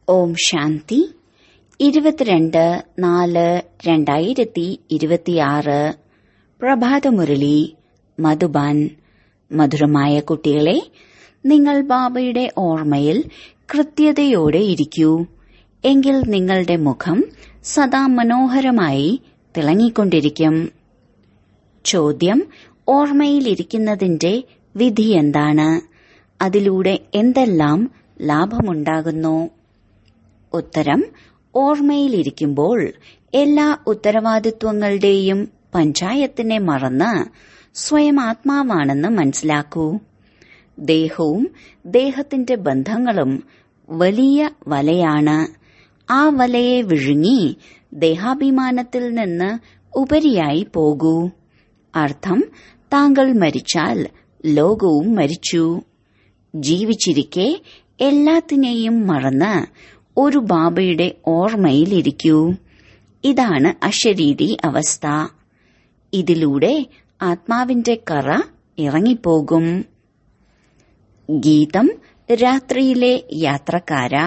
ഓം ശാന്തി ഇരുപത്തിരണ്ട് നാല് രണ്ടായിരത്തി ഇരുപത്തിയാറ് പ്രഭാതമുരളി മധുബാൻ മധുരമായ കുട്ടികളെ നിങ്ങൾ ബാബയുടെ ഓർമ്മയിൽ കൃത്യതയോടെ ഇരിക്കൂ എങ്കിൽ നിങ്ങളുടെ മുഖം സദാ മനോഹരമായി തിളങ്ങിക്കൊണ്ടിരിക്കും ചോദ്യം ഓർമ്മയിലിരിക്കുന്നതിന്റെ വിധി എന്താണ് അതിലൂടെ എന്തെല്ലാം ലാഭമുണ്ടാകുന്നു ഉത്തരം ഓർമ്മയിലിരിക്കുമ്പോൾ എല്ലാ ഉത്തരവാദിത്വങ്ങളുടെയും പഞ്ചായത്തിനെ മറന്ന് സ്വയം ആത്മാവാണെന്ന് മനസ്സിലാക്കൂ ദേഹവും ദേഹത്തിന്റെ ബന്ധങ്ങളും വലിയ വലയാണ് ആ വലയെ വിഴുങ്ങി ദേഹാഭിമാനത്തിൽ നിന്ന് ഉപരിയായി പോകൂ അർത്ഥം താങ്കൾ മരിച്ചാൽ ലോകവും മരിച്ചു ജീവിച്ചിരിക്കെ എല്ലാത്തിനെയും മറന്ന് ഒരു ബാബയുടെ ഓർമ്മയിലിരിക്കൂ ഇതാണ് അശരീരി അവസ്ഥ ഇതിലൂടെ ആത്മാവിന്റെ കറ ഇറങ്ങിപ്പോകും ഗീതം രാത്രിയിലെ യാത്രക്കാരാ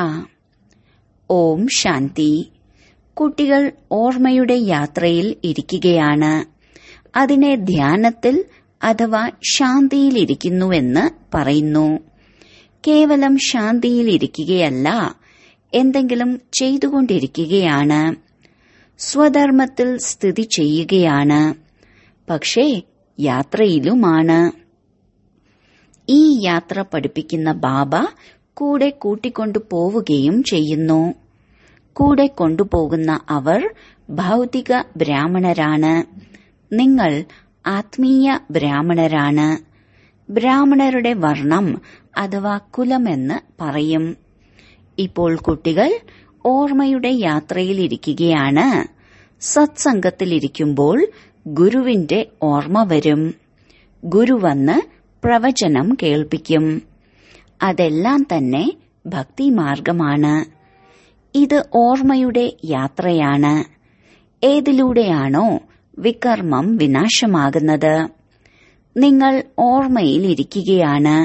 ഓം ശാന്തി കുട്ടികൾ ഓർമ്മയുടെ യാത്രയിൽ ഇരിക്കുകയാണ് അതിനെ ധ്യാനത്തിൽ അഥവാ ശാന്തിയിലിരിക്കുന്നുവെന്ന് പറയുന്നു കേവലം ശാന്തിയിലിരിക്കുകയല്ല എന്തെങ്കിലും ചെയ്തുകൊണ്ടിരിക്കുകയാണ് സ്വധർമ്മത്തിൽ സ്ഥിതി ചെയ്യുകയാണ് പക്ഷേ യാത്രയിലുമാണ് ഈ യാത്ര പഠിപ്പിക്കുന്ന ബാബ കൂടെ കൂട്ടിക്കൊണ്ടു പോവുകയും ചെയ്യുന്നു കൂടെ കൊണ്ടുപോകുന്ന അവർ ഭൗതിക ബ്രാഹ്മണരാണ് നിങ്ങൾ ആത്മീയ ബ്രാഹ്മണരാണ് ബ്രാഹ്മണരുടെ വർണ്ണം അഥവാ കുലമെന്ന് പറയും ഇപ്പോൾ കുട്ടികൾ ഓർമ്മയുടെ യാത്രയിലിരിക്കുകയാണ് സത്സംഗത്തിലിരിക്കുമ്പോൾ ഗുരുവിന്റെ ഓർമ്മ വരും ഗുരു വന്ന് പ്രവചനം കേൾപ്പിക്കും അതെല്ലാം തന്നെ ഭക്തിമാർഗമാണ് ഇത് ഓർമ്മയുടെ യാത്രയാണ് ഏതിലൂടെയാണോ വികർമ്മം വിനാശമാകുന്നത് നിങ്ങൾ ഓർമ്മയിൽ ഇരിക്കുകയാണ്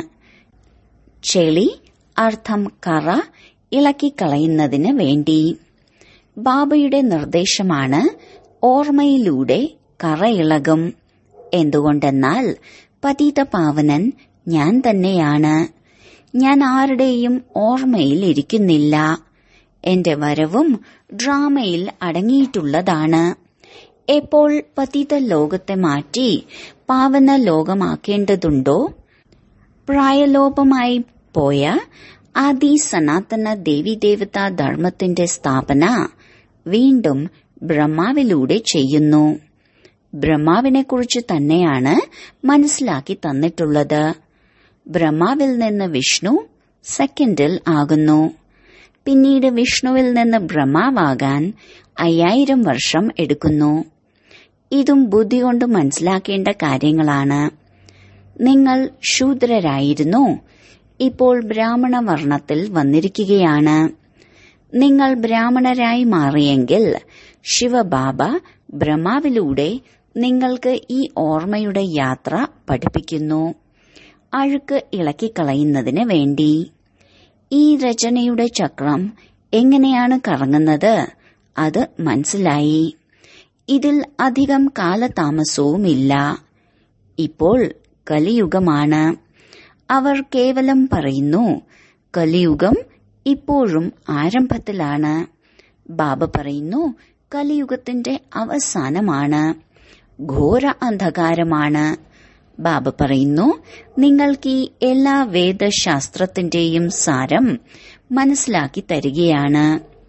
ചെളി അർത്ഥം കറ ഇളക്കിക്കളയുന്നതിന് വേണ്ടി ബാബയുടെ നിർദ്ദേശമാണ് ഓർമ്മയിലൂടെ കറ ഇളകും എന്തുകൊണ്ടെന്നാൽ പതിത പാവനൻ ഞാൻ തന്നെയാണ് ഞാൻ ആരുടെയും ഓർമ്മയിൽ ഇരിക്കുന്നില്ല എന്റെ വരവും ഡ്രാമയിൽ അടങ്ങിയിട്ടുള്ളതാണ് എപ്പോൾ പതിത ലോകത്തെ മാറ്റി പാവന ലോകമാക്കേണ്ടതുണ്ടോ പ്രായലോപമായി പോയ ആദി സനാതന ദേവീദേവതാ ധർമ്മത്തിന്റെ സ്ഥാപന വീണ്ടും ബ്രഹ്മാവിലൂടെ ചെയ്യുന്നു ബ്രഹ്മാവിനെക്കുറിച്ച് തന്നെയാണ് മനസ്സിലാക്കി തന്നിട്ടുള്ളത് ബ്രഹ്മാവിൽ നിന്ന് വിഷ്ണു സെക്കൻഡിൽ ആകുന്നു പിന്നീട് വിഷ്ണുവിൽ നിന്ന് ബ്രഹ്മാവാകാൻ അയ്യായിരം വർഷം എടുക്കുന്നു ഇതും ബുദ്ധി കൊണ്ട് മനസ്സിലാക്കേണ്ട കാര്യങ്ങളാണ് നിങ്ങൾ ശൂദ്രരായിരുന്നു ഇപ്പോൾ ബ്രാഹ്മണ വർണ്ണത്തിൽ വന്നിരിക്കുകയാണ് നിങ്ങൾ ബ്രാഹ്മണരായി മാറിയെങ്കിൽ ശിവബാബ ബ്രഹ്മാവിലൂടെ നിങ്ങൾക്ക് ഈ ഓർമ്മയുടെ യാത്ര പഠിപ്പിക്കുന്നു അഴുക്ക് ഇളക്കിക്കളയുന്നതിന് വേണ്ടി ഈ രചനയുടെ ചക്രം എങ്ങനെയാണ് കറങ്ങുന്നത് അത് മനസ്സിലായി ഇതിൽ അധികം കാലതാമസവുമില്ല ഇപ്പോൾ കലിയുഗമാണ് അവർ കേവലം പറയുന്നു കലിയുഗം ഇപ്പോഴും ആരംഭത്തിലാണ് ബാബ പറയുന്നു കലിയുഗത്തിന്റെ അവസാനമാണ് ഘോര അന്ധകാരമാണ് ബാബ പറയുന്നു നിങ്ങൾക്ക് ഈ എല്ലാ വേദശാസ്ത്രത്തിന്റെയും സാരം മനസ്സിലാക്കി തരികയാണ്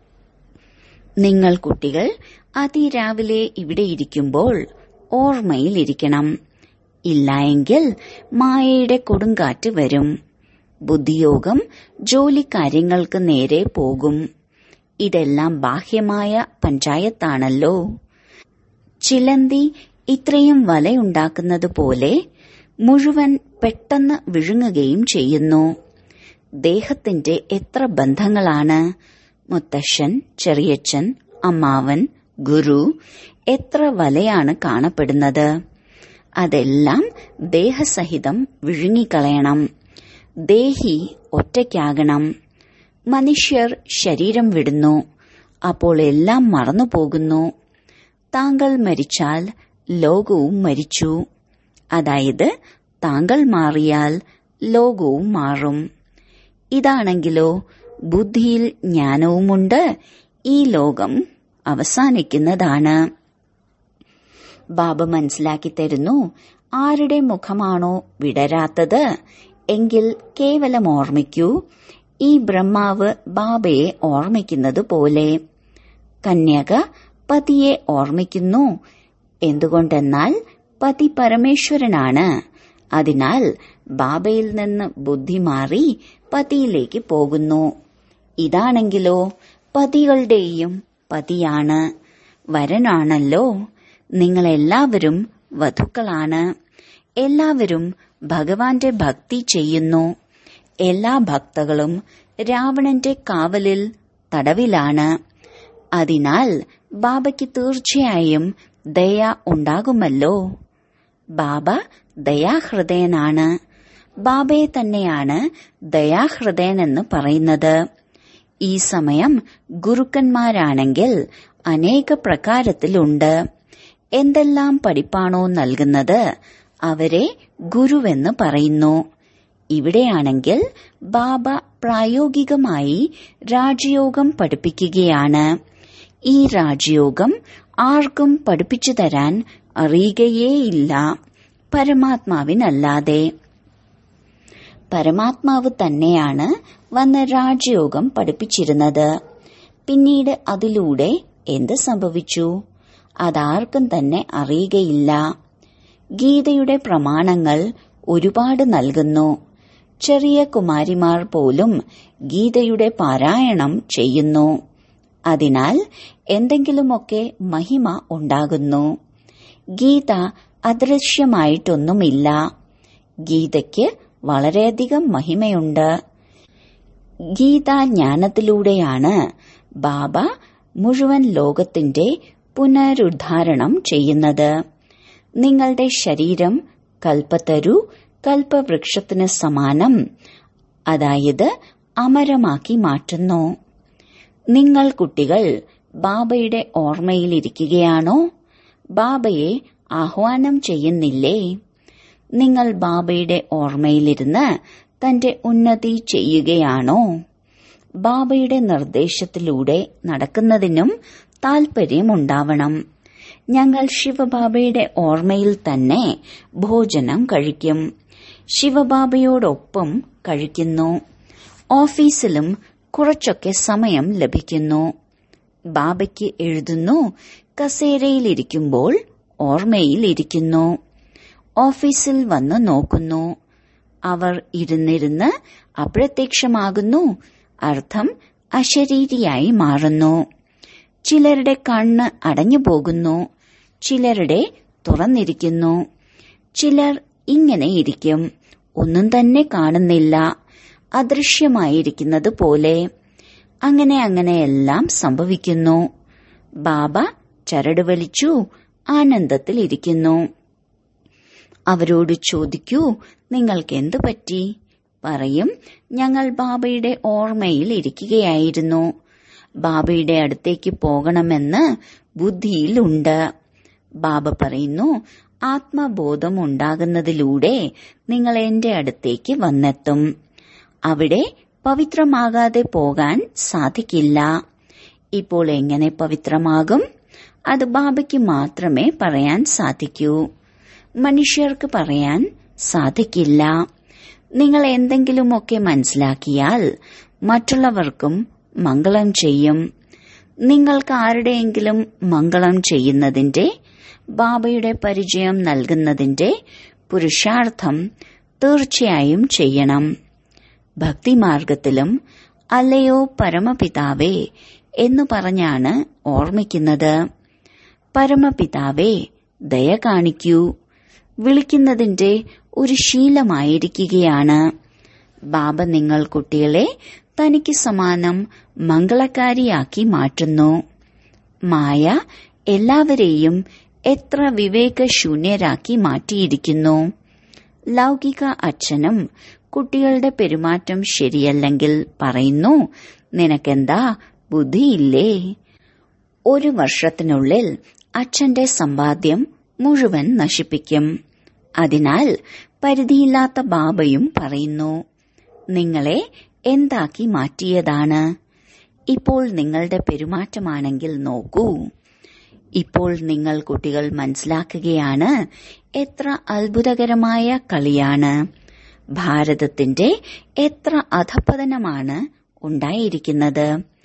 നിങ്ങൾ കുട്ടികൾ അതിരാവിലെ ഇവിടെ ഇരിക്കുമ്പോൾ ഓർമ്മയിലിരിക്കണം ഇല്ലായെങ്കിൽ മായയുടെ കൊടുങ്കാറ്റ് വരും ബുദ്ധിയോഗം ജോലിക്കാര്യങ്ങൾക്ക് നേരെ പോകും ഇതെല്ലാം ബാഹ്യമായ പഞ്ചായത്താണല്ലോ ചിലന്തി ഇത്രയും വലയുണ്ടാക്കുന്നത് പോലെ മുഴുവൻ പെട്ടെന്ന് വിഴുങ്ങുകയും ചെയ്യുന്നു ദേഹത്തിന്റെ എത്ര ബന്ധങ്ങളാണ് മുത്തശ്ശൻ ചെറിയച്ഛൻ അമ്മാവൻ ഗുരു എത്ര വലയാണ് കാണപ്പെടുന്നത് അതെല്ലാം ദേഹസഹിതം വിഴുങ്ങിക്കളയണം ദേഹി ഒറ്റയ്ക്കാകണം മനുഷ്യർ ശരീരം വിടുന്നു അപ്പോൾ എല്ലാം മറന്നു പോകുന്നു താങ്കൾ മരിച്ചാൽ ലോകവും മരിച്ചു അതായത് താങ്കൾ മാറിയാൽ ലോകവും മാറും ഇതാണെങ്കിലോ ബുദ്ധിയിൽ ജ്ഞാനവുമുണ്ട് ഈ ലോകം അവസാനിക്കുന്നതാണ് ബാബ മനസ്സിലാക്കി തരുന്നു ആരുടെ മുഖമാണോ വിടരാത്തത് എങ്കിൽ കേവലം ഓർമ്മിക്കൂ ഈ ബ്രഹ്മാവ് ബാബയെ ഓർമ്മിക്കുന്നത് പോലെ കന്യക പതിയെ ഓർമ്മിക്കുന്നു എന്തുകൊണ്ടെന്നാൽ പതി പരമേശ്വരനാണ് അതിനാൽ ബാബയിൽ നിന്ന് ബുദ്ധി മാറി പതിയിലേക്ക് പോകുന്നു ഇതാണെങ്കിലോ പതികളുടെയും പതിയാണ് വരനാണല്ലോ നിങ്ങളെല്ലാവരും വധുക്കളാണ് എല്ലാവരും ഭഗവാന്റെ ഭക്തി ചെയ്യുന്നു എല്ലാ ഭക്തകളും രാവണന്റെ കാവലിൽ തടവിലാണ് അതിനാൽ ബാബയ്ക്ക് തീർച്ചയായും ദയ ഉണ്ടാകുമല്ലോ ബാബ ദയാഹൃദയനാണ് ബാബയെ തന്നെയാണ് ദയാഹൃദയൻ എന്ന് പറയുന്നത് ഈ സമയം ഗുരുക്കന്മാരാണെങ്കിൽ അനേക പ്രകാരത്തിലുണ്ട് എന്തെല്ലാം പഠിപ്പാണോ നൽകുന്നത് അവരെ ഗുരുവെന്ന് പറയുന്നു ഇവിടെയാണെങ്കിൽ ബാബ പ്രായോഗികമായി രാജയോഗം പഠിപ്പിക്കുകയാണ് ഈ രാജയോഗം ആർക്കും പഠിപ്പിച്ചു തരാൻ അറിയുകയേയില്ല പരമാത്മാവിനല്ലാതെ പരമാത്മാവ് തന്നെയാണ് വന്ന് രാജയോഗം പഠിപ്പിച്ചിരുന്നത് പിന്നീട് അതിലൂടെ എന്ത് സംഭവിച്ചു അതാർക്കും തന്നെ അറിയുകയില്ല ഗീതയുടെ പ്രമാണങ്ങൾ ഒരുപാട് നൽകുന്നു ചെറിയ കുമാരിമാർ പോലും ഗീതയുടെ പാരായണം ചെയ്യുന്നു അതിനാൽ എന്തെങ്കിലുമൊക്കെ മഹിമ ഉണ്ടാകുന്നു ഗീത അദൃശ്യമായിട്ടൊന്നുമില്ല ഗീതയ്ക്ക് വളരെയധികം മഹിമയുണ്ട് ഗീതാജ്ഞാനത്തിലൂടെയാണ് ബാബ മുഴുവൻ ലോകത്തിന്റെ പുനരുദ്ധാരണം ചെയ്യുന്നത് നിങ്ങളുടെ ശരീരം കൽപ്പത്തരു കൽപ്പവൃക്ഷത്തിന് സമാനം അതായത് അമരമാക്കി മാറ്റുന്നു നിങ്ങൾ കുട്ടികൾ ബാബയുടെ ഓർമ്മയിലിരിക്കുകയാണോ ബാബയെ ആഹ്വാനം ചെയ്യുന്നില്ലേ നിങ്ങൾ ബാബയുടെ ഓർമ്മയിലിരുന്ന് തന്റെ ഉന്നതി ചെയ്യുകയാണോ ബാബയുടെ നിർദ്ദേശത്തിലൂടെ നടക്കുന്നതിനും താൽപര്യമുണ്ടാവണം ഞങ്ങൾ ശിവബാബയുടെ ഓർമ്മയിൽ തന്നെ ഭോജനം കഴിക്കും ശിവബാബയോടൊപ്പം കഴിക്കുന്നു ഓഫീസിലും കുറച്ചൊക്കെ സമയം ലഭിക്കുന്നു ബാബയ്ക്ക് എഴുതുന്നു കസേരയിലിരിക്കുമ്പോൾ ഓർമ്മയിലിരിക്കുന്നു ഓഫീസിൽ വന്ന് നോക്കുന്നു അവർ ഇരുന്നിരുന്ന് അപ്രത്യക്ഷമാകുന്നു അർത്ഥം അശരീരിയായി മാറുന്നു ചിലരുടെ കണ്ണ് അടഞ്ഞു പോകുന്നു ചിലരുടെ തുറന്നിരിക്കുന്നു ചിലർ ഇങ്ങനെ ഇരിക്കും ഒന്നും തന്നെ കാണുന്നില്ല അദൃശ്യമായിരിക്കുന്നത് പോലെ അങ്ങനെ അങ്ങനെയെല്ലാം സംഭവിക്കുന്നു ബാബ ചരട് വലിച്ചു ആനന്ദത്തിലിരിക്കുന്നു അവരോട് ചോദിക്കൂ നിങ്ങൾക്ക് എന്തു പറ്റി പറയും ഞങ്ങൾ ബാബയുടെ ഓർമ്മയിൽ ഇരിക്കുകയായിരുന്നു ബാബയുടെ അടുത്തേക്ക് പോകണമെന്ന് ബുദ്ധിയിലുണ്ട് ബാബ പറയുന്നു ആത്മബോധം ഉണ്ടാകുന്നതിലൂടെ നിങ്ങൾ എന്റെ അടുത്തേക്ക് വന്നെത്തും അവിടെ പവിത്രമാകാതെ പോകാൻ സാധിക്കില്ല ഇപ്പോൾ എങ്ങനെ പവിത്രമാകും അത് ബാബയ്ക്ക് മാത്രമേ പറയാൻ സാധിക്കൂ മനുഷ്യർക്ക് പറയാൻ സാധിക്കില്ല നിങ്ങൾ എന്തെങ്കിലുമൊക്കെ മനസ്സിലാക്കിയാൽ മറ്റുള്ളവർക്കും മംഗളം ചെയ്യും നിങ്ങൾക്ക് ആരുടെയെങ്കിലും മംഗളം ചെയ്യുന്നതിന്റെ ബാബയുടെ പരിചയം നൽകുന്നതിന്റെ പുരുഷാർത്ഥം തീർച്ചയായും ചെയ്യണം ഭക്തിമാർഗത്തിലും അല്ലയോ പരമപിതാവേ എന്നു പറഞ്ഞാണ് ഓർമ്മിക്കുന്നത് പരമപിതാവേ ദയ കാണിക്കൂ വിളിക്കുന്നതിന്റെ ഒരു ശീലമായിരിക്കുകയാണ് ബാബ നിങ്ങൾ കുട്ടികളെ തനിക്ക് സമാനം മംഗളക്കാരിയാക്കി മാറ്റുന്നു മായ എല്ലാവരെയും എത്ര വിവേകശൂന്യരാക്കി മാറ്റിയിരിക്കുന്നു ലൗകിക അച്ഛനും കുട്ടികളുടെ പെരുമാറ്റം ശരിയല്ലെങ്കിൽ പറയുന്നു നിനക്കെന്താ ബുദ്ധിയില്ലേ ഒരു വർഷത്തിനുള്ളിൽ അച്ഛന്റെ സമ്പാദ്യം മുഴുവൻ നശിപ്പിക്കും അതിനാൽ പരിധിയില്ലാത്ത ബാബയും പറയുന്നു നിങ്ങളെ എന്താക്കി മാറ്റിയതാണ് ഇപ്പോൾ നിങ്ങളുടെ പെരുമാറ്റമാണെങ്കിൽ നോക്കൂ ഇപ്പോൾ നിങ്ങൾ കുട്ടികൾ മനസ്സിലാക്കുകയാണ് എത്ര അത്ഭുതകരമായ കളിയാണ് ഭാരതത്തിന്റെ എത്ര അധപ്പതനമാണ് ഉണ്ടായിരിക്കുന്നത്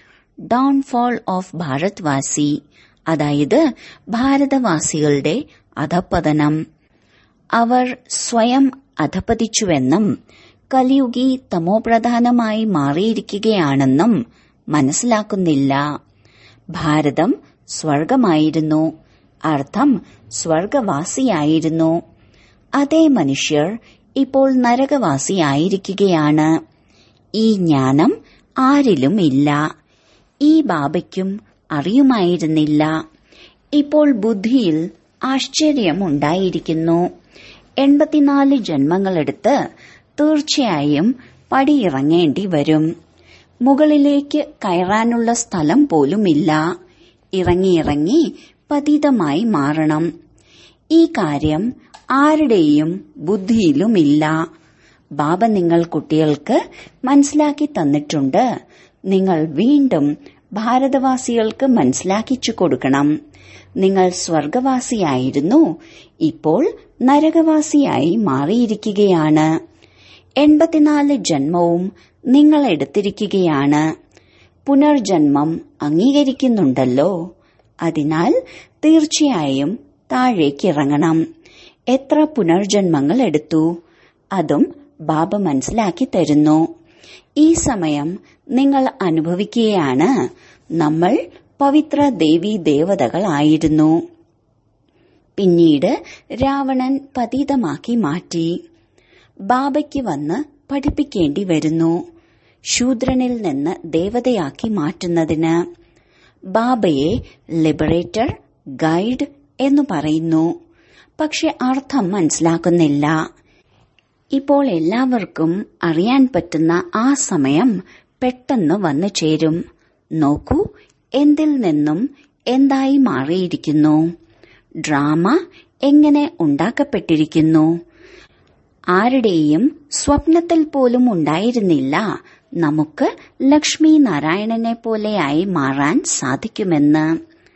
ഡൗൺഫോൾ ഓഫ് ഭാരത് വാസി അതായത് ഭാരതവാസികളുടെ അധപ്പതനം അവർ സ്വയം അധപ്പതിച്ചുവെന്നും കലിയുഗി തമോപ്രധാനമായി മാറിയിരിക്കുകയാണെന്നും മനസ്സിലാക്കുന്നില്ല ഭാരതം സ്വർഗമായിരുന്നു അർത്ഥം സ്വർഗവാസിയായിരുന്നു അതേ മനുഷ്യർ ഇപ്പോൾ നരകവാസിയായിരിക്കുകയാണ് ഈ ജ്ഞാനം ആരിലും ഇല്ല ഈ ബാബയ്ക്കും അറിയുമായിരുന്നില്ല ഇപ്പോൾ ബുദ്ധിയിൽ ആശ്ചര്യമുണ്ടായിരിക്കുന്നു എൺപത്തിനാല് ജന്മങ്ങളെടുത്ത് തീർച്ചയായും പടിയിറങ്ങേണ്ടി വരും മുകളിലേക്ക് കയറാനുള്ള സ്ഥലം പോലുമില്ല ഇറങ്ങിയിറങ്ങി പതിതമായി മാറണം ഈ കാര്യം ആരുടെയും ബുദ്ധിയിലുമില്ല ബാബ നിങ്ങൾ കുട്ടികൾക്ക് മനസ്സിലാക്കി തന്നിട്ടുണ്ട് നിങ്ങൾ വീണ്ടും ഭാരതവാസികൾക്ക് മനസ്സിലാക്കിച്ചു കൊടുക്കണം നിങ്ങൾ സ്വർഗവാസിയായിരുന്നു ഇപ്പോൾ നരകവാസിയായി മാറിയിരിക്കുകയാണ് എൺപത്തിനാല് ജന്മവും നിങ്ങൾ എടുത്തിരിക്കുകയാണ് പുനർജന്മം അംഗീകരിക്കുന്നുണ്ടല്ലോ അതിനാൽ തീർച്ചയായും താഴേക്കിറങ്ങണം എത്ര പുനർജന്മങ്ങൾ എടുത്തു അതും ബാബ മനസ്സിലാക്കി തരുന്നു ഈ സമയം നിങ്ങൾ അനുഭവിക്കുകയാണ് നമ്മൾ പവിത്ര ദേവി ദേവതകളായിരുന്നു പിന്നീട് രാവണൻ പതീതമാക്കി മാറ്റി ബാബയ്ക്ക് വന്ന് പഠിപ്പിക്കേണ്ടി വരുന്നു ശൂദ്രനിൽ നിന്ന് ദേവതയാക്കി മാറ്റുന്നതിന് ബാബയെ ലിബറേറ്റർ ഗൈഡ് എന്നു പറയുന്നു പക്ഷെ അർത്ഥം മനസ്സിലാക്കുന്നില്ല ഇപ്പോൾ എല്ലാവർക്കും അറിയാൻ പറ്റുന്ന ആ സമയം പെട്ടെന്ന് വന്നു ചേരും നോക്കൂ എന്തിൽ നിന്നും എന്തായി മാറിയിരിക്കുന്നു ഡ്രാമ എങ്ങനെ ഉണ്ടാക്കപ്പെട്ടിരിക്കുന്നു ആരുടെയും സ്വപ്നത്തിൽ പോലും ഉണ്ടായിരുന്നില്ല നമുക്ക് ലക്ഷ്മി നാരായണനെ പോലെയായി മാറാൻ സാധിക്കുമെന്ന്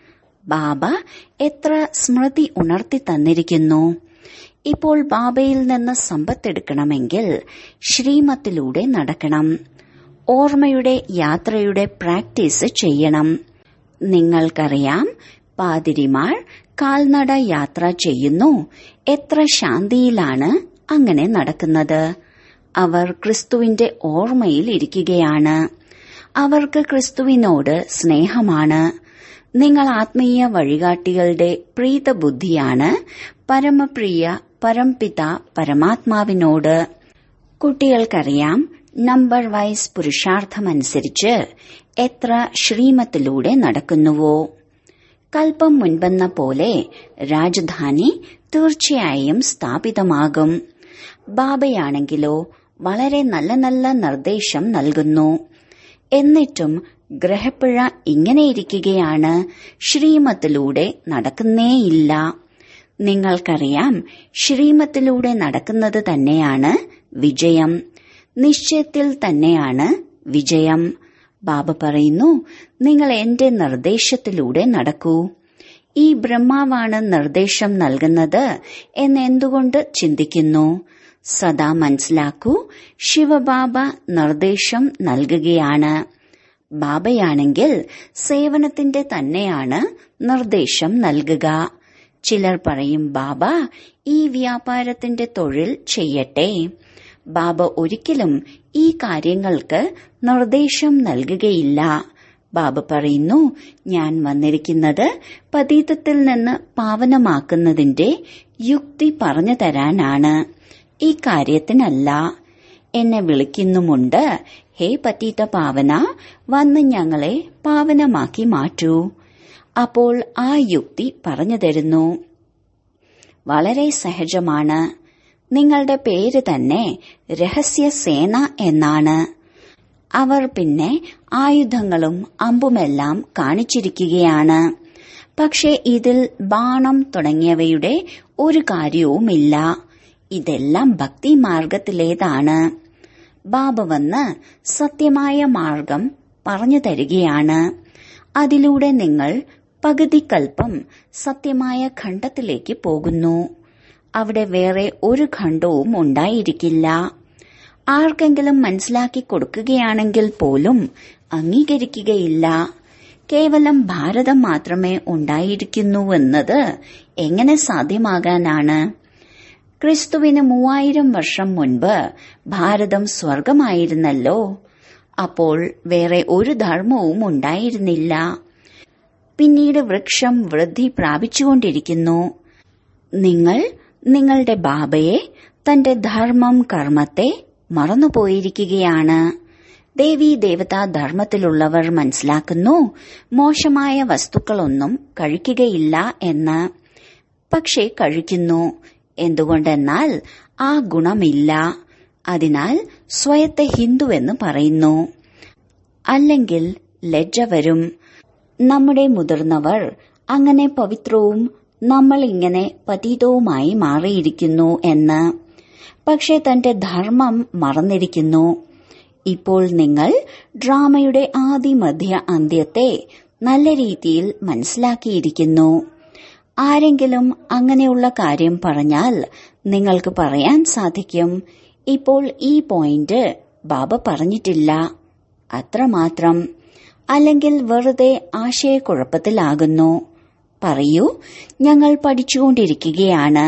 ബാബ എത്ര സ്മൃതി ഉണർത്തി തന്നിരിക്കുന്നു ഇപ്പോൾ ബാബയിൽ നിന്ന് സമ്പത്തെടുക്കണമെങ്കിൽ ശ്രീമത്തിലൂടെ നടക്കണം ഓർമ്മയുടെ യാത്രയുടെ പ്രാക്ടീസ് ചെയ്യണം നിങ്ങൾക്കറിയാം പാതിരിമാർ കാൽനട യാത്ര ചെയ്യുന്നു എത്ര ശാന്തിയിലാണ് അങ്ങനെ നടക്കുന്നത് അവർ ക്രിസ്തുവിന്റെ ഓർമ്മയിൽ ഇരിക്കുകയാണ് അവർക്ക് ക്രിസ്തുവിനോട് സ്നേഹമാണ് നിങ്ങൾ ആത്മീയ വഴികാട്ടികളുടെ പ്രീതബുദ്ധിയാണ് പരമപ്രിയ പരംപിത പരമാത്മാവിനോട് കുട്ടികൾക്കറിയാം നമ്പർ വൈസ് പുരുഷാർത്ഥമനുസരിച്ച് എത്ര ശ്രീമത്തിലൂടെ നടക്കുന്നുവോ കൽപ്പം മുൻപെന്ന പോലെ രാജധാനി തീർച്ചയായും സ്ഥാപിതമാകും ബാബയാണെങ്കിലോ വളരെ നല്ല നല്ല നിർദ്ദേശം നൽകുന്നു എന്നിട്ടും ഗ്രഹപ്പിഴ ഇങ്ങനെയിരിക്കുകയാണ് ശ്രീമത്തിലൂടെ നടക്കുന്നേയില്ല നിങ്ങൾക്കറിയാം ശ്രീമത്തിലൂടെ നടക്കുന്നത് തന്നെയാണ് വിജയം നിശ്ചയത്തിൽ തന്നെയാണ് വിജയം ബാബ പറയുന്നു നിങ്ങൾ എന്റെ നിർദ്ദേശത്തിലൂടെ നടക്കൂ ഈ ബ്രഹ്മാവാണ് നിർദ്ദേശം നൽകുന്നത് എന്നെന്തുകൊണ്ട് ചിന്തിക്കുന്നു സദാ മനസ്സിലാക്കൂ ശിവബാബ നിർദ്ദേശം നൽകുകയാണ് ബാബയാണെങ്കിൽ സേവനത്തിന്റെ തന്നെയാണ് നിർദ്ദേശം നൽകുക ചിലർ പറയും ബാബ ഈ വ്യാപാരത്തിന്റെ തൊഴിൽ ചെയ്യട്ടെ ബാബ ഒരിക്കലും ഈ കാര്യങ്ങൾക്ക് നിർദ്ദേശം നൽകുകയില്ല ബാബ പറയുന്നു ഞാൻ വന്നിരിക്കുന്നത് പതീതത്തിൽ നിന്ന് പാവനമാക്കുന്നതിന്റെ യുക്തി പറഞ്ഞു തരാനാണ് ഈ കാര്യത്തിനല്ല എന്നെ വിളിക്കുന്നുമുണ്ട് ഹേ പതീത പാവന വന്ന് ഞങ്ങളെ പാവനമാക്കി മാറ്റൂ അപ്പോൾ ആ യുക്തി പറഞ്ഞു തരുന്നു വളരെ സഹജമാണ് നിങ്ങളുടെ പേര് തന്നെ രഹസ്യസേന എന്നാണ് അവർ പിന്നെ ആയുധങ്ങളും അമ്പുമെല്ലാം കാണിച്ചിരിക്കുകയാണ് പക്ഷെ ഇതിൽ ബാണം തുടങ്ങിയവയുടെ ഒരു കാര്യവുമില്ല ഇതെല്ലാം ഭക്തി മാർഗത്തിലേതാണ് ബാബ വന്ന് സത്യമായ മാർഗം പറഞ്ഞു തരികയാണ് അതിലൂടെ നിങ്ങൾ പകുതിക്കൽപ്പം സത്യമായ ഖണ്ഡത്തിലേക്ക് പോകുന്നു അവിടെ വേറെ ഒരു ഖണ്ഡവും ഉണ്ടായിരിക്കില്ല ആർക്കെങ്കിലും മനസ്സിലാക്കി കൊടുക്കുകയാണെങ്കിൽ പോലും അംഗീകരിക്കുകയില്ല കേവലം ഭാരതം മാത്രമേ ഉണ്ടായിരിക്കുന്നുവെന്നത് എങ്ങനെ സാധ്യമാകാനാണ് ക്രിസ്തുവിന് മൂവായിരം വർഷം മുൻപ് ഭാരതം സ്വർഗമായിരുന്നല്ലോ അപ്പോൾ വേറെ ഒരു ധർമ്മവും ഉണ്ടായിരുന്നില്ല പിന്നീട് വൃക്ഷം വൃദ്ധി പ്രാപിച്ചുകൊണ്ടിരിക്കുന്നു നിങ്ങൾ നിങ്ങളുടെ ബാബയെ തന്റെ ധർമ്മം കർമ്മത്തെ മറന്നുപോയിരിക്കുകയാണ് ദേവീ ദേവതാ ധർമ്മത്തിലുള്ളവർ മനസ്സിലാക്കുന്നു മോശമായ വസ്തുക്കളൊന്നും കഴിക്കുകയില്ല എന്ന് പക്ഷേ കഴിക്കുന്നു എന്തുകൊണ്ടെന്നാൽ ആ ഗുണമില്ല അതിനാൽ സ്വയത്തെ ഹിന്ദുവെന്ന് പറയുന്നു അല്ലെങ്കിൽ ലജ്ജ വരും നമ്മുടെ മുതിർന്നവർ അങ്ങനെ പവിത്രവും നമ്മൾ ഇങ്ങനെ പതീതവുമായി മാറിയിരിക്കുന്നു എന്ന് പക്ഷെ തന്റെ ധർമ്മം മറന്നിരിക്കുന്നു ഇപ്പോൾ നിങ്ങൾ ഡ്രാമയുടെ ആദി മധ്യ അന്ത്യത്തെ നല്ല രീതിയിൽ മനസ്സിലാക്കിയിരിക്കുന്നു ആരെങ്കിലും അങ്ങനെയുള്ള കാര്യം പറഞ്ഞാൽ നിങ്ങൾക്ക് പറയാൻ സാധിക്കും ഇപ്പോൾ ഈ പോയിന്റ് ബാബ പറഞ്ഞിട്ടില്ല അത്രമാത്രം അല്ലെങ്കിൽ വെറുതെ ആശയക്കുഴപ്പത്തിലാകുന്നു പറയൂ ഞങ്ങൾ പഠിച്ചുകൊണ്ടിരിക്കുകയാണ്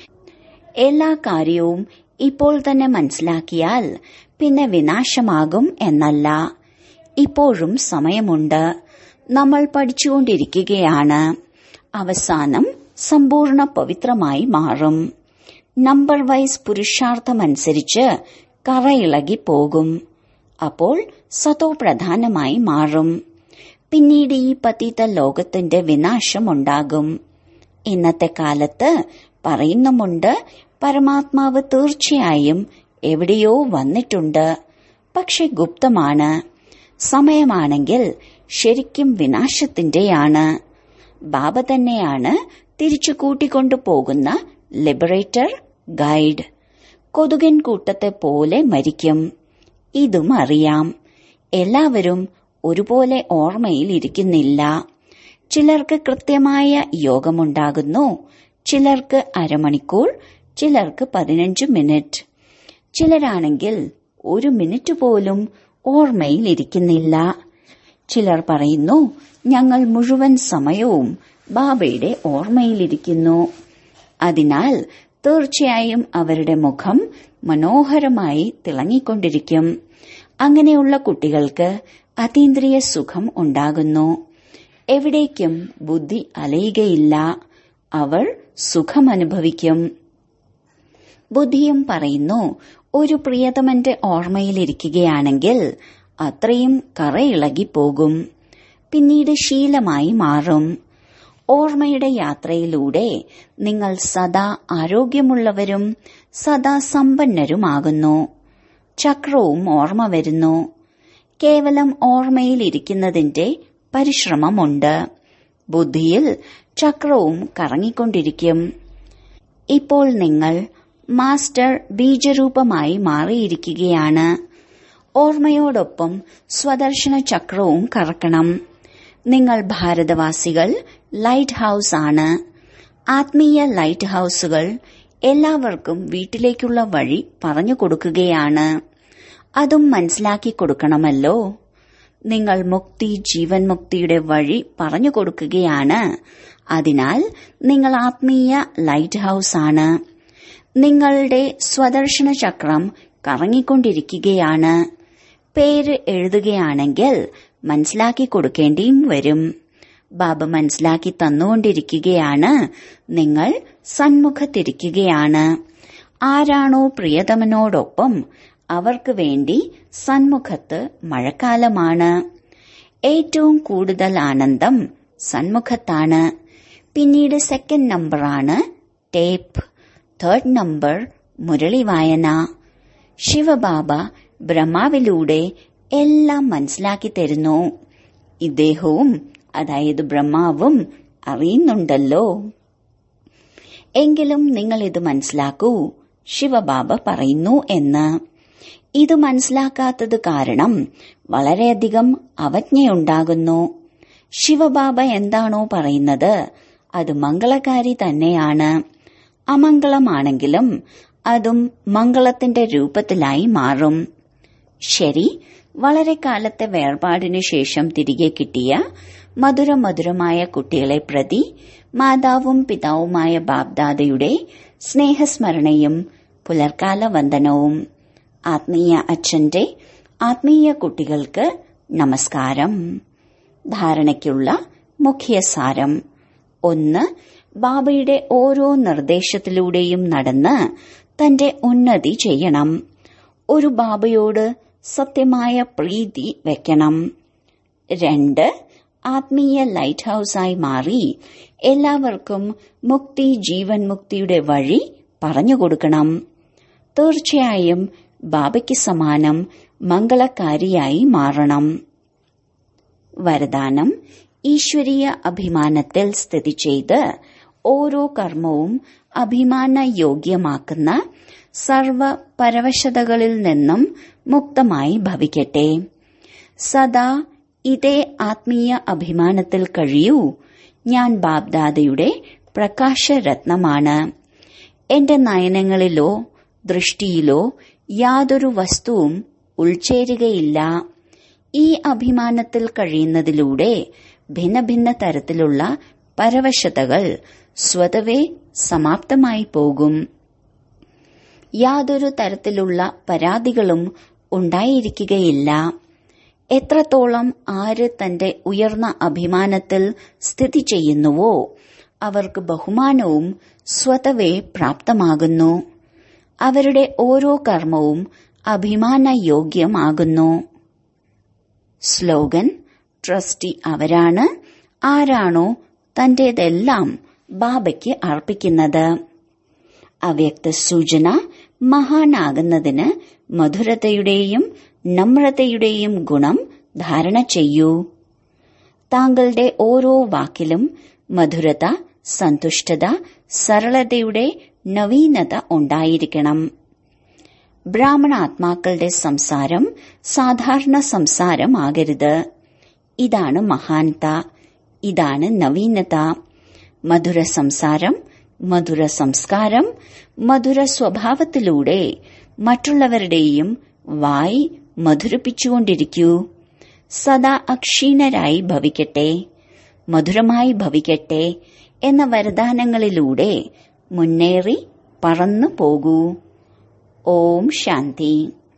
എല്ലാ കാര്യവും ഇപ്പോൾ തന്നെ മനസ്സിലാക്കിയാൽ പിന്നെ വിനാശമാകും എന്നല്ല ഇപ്പോഴും സമയമുണ്ട് നമ്മൾ പഠിച്ചുകൊണ്ടിരിക്കുകയാണ് അവസാനം സമ്പൂർണ്ണ പവിത്രമായി മാറും നമ്പർ വൈസ് പുരുഷാർത്ഥമനുസരിച്ച് കറയിളകി പോകും അപ്പോൾ സതോ പ്രധാനമായി മാറും പിന്നീട് ഈ പതിത ലോകത്തിന്റെ വിനാശമുണ്ടാകും ഇന്നത്തെ കാലത്ത് പറയുന്നുമുണ്ട് പരമാത്മാവ് തീർച്ചയായും എവിടെയോ വന്നിട്ടുണ്ട് പക്ഷെ ഗുപ്തമാണ് സമയമാണെങ്കിൽ ശരിക്കും വിനാശത്തിന്റെയാണ് ബാബ തന്നെയാണ് തിരിച്ചു കൂട്ടിക്കൊണ്ടു പോകുന്ന ലിബറേറ്റർ ഗൈഡ് കൊതുകൻ കൂട്ടത്തെ പോലെ മരിക്കും ഇതും അറിയാം എല്ലാവരും ഒരുപോലെ ഓർമ്മയിൽ ഇരിക്കുന്നില്ല ചിലർക്ക് കൃത്യമായ യോഗമുണ്ടാകുന്നു ചിലർക്ക് അരമണിക്കൂർ ചിലർക്ക് പതിനഞ്ച് മിനിറ്റ് ചിലരാണെങ്കിൽ ഒരു മിനിറ്റ് പോലും ഓർമ്മയിൽ ഇരിക്കുന്നില്ല ചിലർ പറയുന്നു ഞങ്ങൾ മുഴുവൻ സമയവും ബാബയുടെ ഓർമ്മയിലിരിക്കുന്നു അതിനാൽ തീർച്ചയായും അവരുടെ മുഖം മനോഹരമായി തിളങ്ങിക്കൊണ്ടിരിക്കും അങ്ങനെയുള്ള കുട്ടികൾക്ക് അതീന്ദ്രിയ സുഖം ഉണ്ടാകുന്നു എവിടേക്കും ബുദ്ധി അലയുകയില്ല അവർ സുഖമനുഭവിക്കും ബുദ്ധിയും പറയുന്നു ഒരു പ്രിയതമന്റെ ഓർമ്മയിലിരിക്കുകയാണെങ്കിൽ അത്രയും കറയിളകി പോകും പിന്നീട് ശീലമായി മാറും ഓർമ്മയുടെ യാത്രയിലൂടെ നിങ്ങൾ സദാ ആരോഗ്യമുള്ളവരും സദാ സമ്പന്നരുമാകുന്നു ചക്രവും ഓർമ്മ വരുന്നു കേവലം ഓർമ്മയിലിരിക്കുന്നതിന്റെ പരിശ്രമമുണ്ട് ബുദ്ധിയിൽ ചക്രവും കറങ്ങിക്കൊണ്ടിരിക്കും ഇപ്പോൾ നിങ്ങൾ മാസ്റ്റർ ബീജരൂപമായി മാറിയിരിക്കുകയാണ് ഓർമ്മയോടൊപ്പം സ്വദർശന ചക്രവും കറക്കണം നിങ്ങൾ ഭാരതവാസികൾ ലൈറ്റ് ഹൌസ് ആണ് ആത്മീയ ലൈറ്റ് ഹൌസുകൾ എല്ലാവർക്കും വീട്ടിലേക്കുള്ള വഴി പറഞ്ഞു കൊടുക്കുകയാണ് അതും മനസ്സിലാക്കി കൊടുക്കണമല്ലോ നിങ്ങൾ മുക്തി ജീവൻ മുക്തിയുടെ വഴി പറഞ്ഞു കൊടുക്കുകയാണ് അതിനാൽ നിങ്ങൾ ആത്മീയ ലൈറ്റ് ഹൌസ് ആണ് നിങ്ങളുടെ സ്വദർശന ചക്രം കറങ്ങിക്കൊണ്ടിരിക്കുകയാണ് പേര് എഴുതുകയാണെങ്കിൽ മനസ്സിലാക്കി കൊടുക്കേണ്ടിയും വരും ബാബ മനസ്സിലാക്കി തന്നുകൊണ്ടിരിക്കുകയാണ് നിങ്ങൾ സന്മുഖത്തിരിക്കുകയാണ് ആരാണോ പ്രിയതമനോടൊപ്പം അവർക്ക് വേണ്ടി സന്മുഖത്ത് മഴക്കാലമാണ് ഏറ്റവും കൂടുതൽ ആനന്ദം സന്മുഖത്താണ് പിന്നീട് സെക്കൻഡ് നമ്പറാണ് ടേപ്പ് തേർഡ് നമ്പർ മുരളി വായന ശിവബാബ ബ്രഹ്മാവിലൂടെ എല്ലാം മനസ്സിലാക്കി തരുന്നു ഇദ്ദേഹവും അതായത് ബ്രഹ്മാവും അറിയുന്നുണ്ടല്ലോ എങ്കിലും നിങ്ങൾ ഇത് മനസ്സിലാക്കൂ ശിവബാബ പറയുന്നു എന്ന് ഇത് മനസ്സിലാക്കാത്തത് കാരണം വളരെയധികം അവജ്ഞയുണ്ടാകുന്നു ശിവബാബ എന്താണോ പറയുന്നത് അത് മംഗളകാരി തന്നെയാണ് അമംഗളമാണെങ്കിലും അതും മംഗളത്തിന്റെ രൂപത്തിലായി മാറും ശരി വളരെ കാലത്തെ വേർപാടിനു ശേഷം തിരികെ കിട്ടിയ മധുര മധുരമായ കുട്ടികളെ പ്രതി മാതാവും പിതാവുമായ ബാബ്ദാദയുടെ സ്നേഹസ്മരണയും പുലർക്കാല വന്ദനവും ആത്മീയ അച്ഛന്റെ ആത്മീയ കുട്ടികൾക്ക് നമസ്കാരം ധാരണയ്ക്കുള്ള മുഖ്യസാരം ഒന്ന് ബാബയുടെ ഓരോ നിർദ്ദേശത്തിലൂടെയും നടന്ന് തന്റെ ഉന്നതി ചെയ്യണം ഒരു ബാബയോട് സത്യമായ പ്രീതി വെക്കണം രണ്ട് ആത്മീയ ലൈറ്റ് ഹൌസായി മാറി എല്ലാവർക്കും മുക്തി ജീവൻ മുക്തിയുടെ വഴി പറഞ്ഞുകൊടുക്കണം തീർച്ചയായും ബാബയ്ക്ക് സമാനം മംഗളകാരിയായി മാറണം വരദാനം ഈശ്വരീയ അഭിമാനത്തിൽ സ്ഥിതി ചെയ്ത് ഓരോ കർമ്മവും അഭിമാന യോഗ്യമാക്കുന്ന സർവ പരവശതകളിൽ നിന്നും മുക്തമായി ഭവിക്കട്ടെ സദാ ഇതേ ആത്മീയ അഭിമാനത്തിൽ കഴിയൂ ഞാൻ ബാബ്ദാദയുടെ പ്രകാശരത്നമാണ് എന്റെ നയനങ്ങളിലോ ദൃഷ്ടിയിലോ യാതൊരു വസ്തുവും ഉൾച്ചേരുകയില്ല ഈ അഭിമാനത്തിൽ കഴിയുന്നതിലൂടെ ഭിന്ന ഭിന്ന തരത്തിലുള്ള പരവശതകൾ സ്വതവേ സമാപ്തമായി പോകും യാതൊരു തരത്തിലുള്ള പരാതികളും ഉണ്ടായിരിക്കുകയില്ല എത്രത്തോളം ആര് തന്റെ ഉയർന്ന അഭിമാനത്തിൽ സ്ഥിതി ചെയ്യുന്നുവോ അവർക്ക് ബഹുമാനവും സ്വതവേ പ്രാപ്തമാകുന്നു അവരുടെ ഓരോ കർമ്മവും അഭിമാന യോഗ്യമാകുന്നു സ്ലോഗൻ ട്രസ്റ്റി അവരാണ് ആരാണോ തന്റേതെല്ലാം ബാബയ്ക്ക് അർപ്പിക്കുന്നത് അവ്യക്ത സൂചന മഹാനാകുന്നതിന് മധുരതയുടെയും നമ്രതയുടെയും ഗുണം ധാരണ ചെയ്യൂ താങ്കളുടെ ഓരോ വാക്കിലും മധുരത സന്തുഷ്ടത സരളതയുടെ നവീനത ഉണ്ടായിരിക്കണം ബ്രാഹ്മണാത്മാക്കളുടെ സംസാരം സാധാരണ സംസാരമാകരുത് ഇതാണ് മഹാൻത ഇതാണ് നവീനത മധുര സംസാരം മധുര സംസ്കാരം മധുര സ്വഭാവത്തിലൂടെ മറ്റുള്ളവരുടെയും വായ് മധുരപ്പിച്ചുകൊണ്ടിരിക്കൂ സദാ അക്ഷീണരായി ഭവിക്കട്ടെ മധുരമായി ഭവിക്കട്ടെ എന്ന വരദാനങ്ങളിലൂടെ മുന്നേറി പറന്നു പോകൂ ഓം ശാന്തി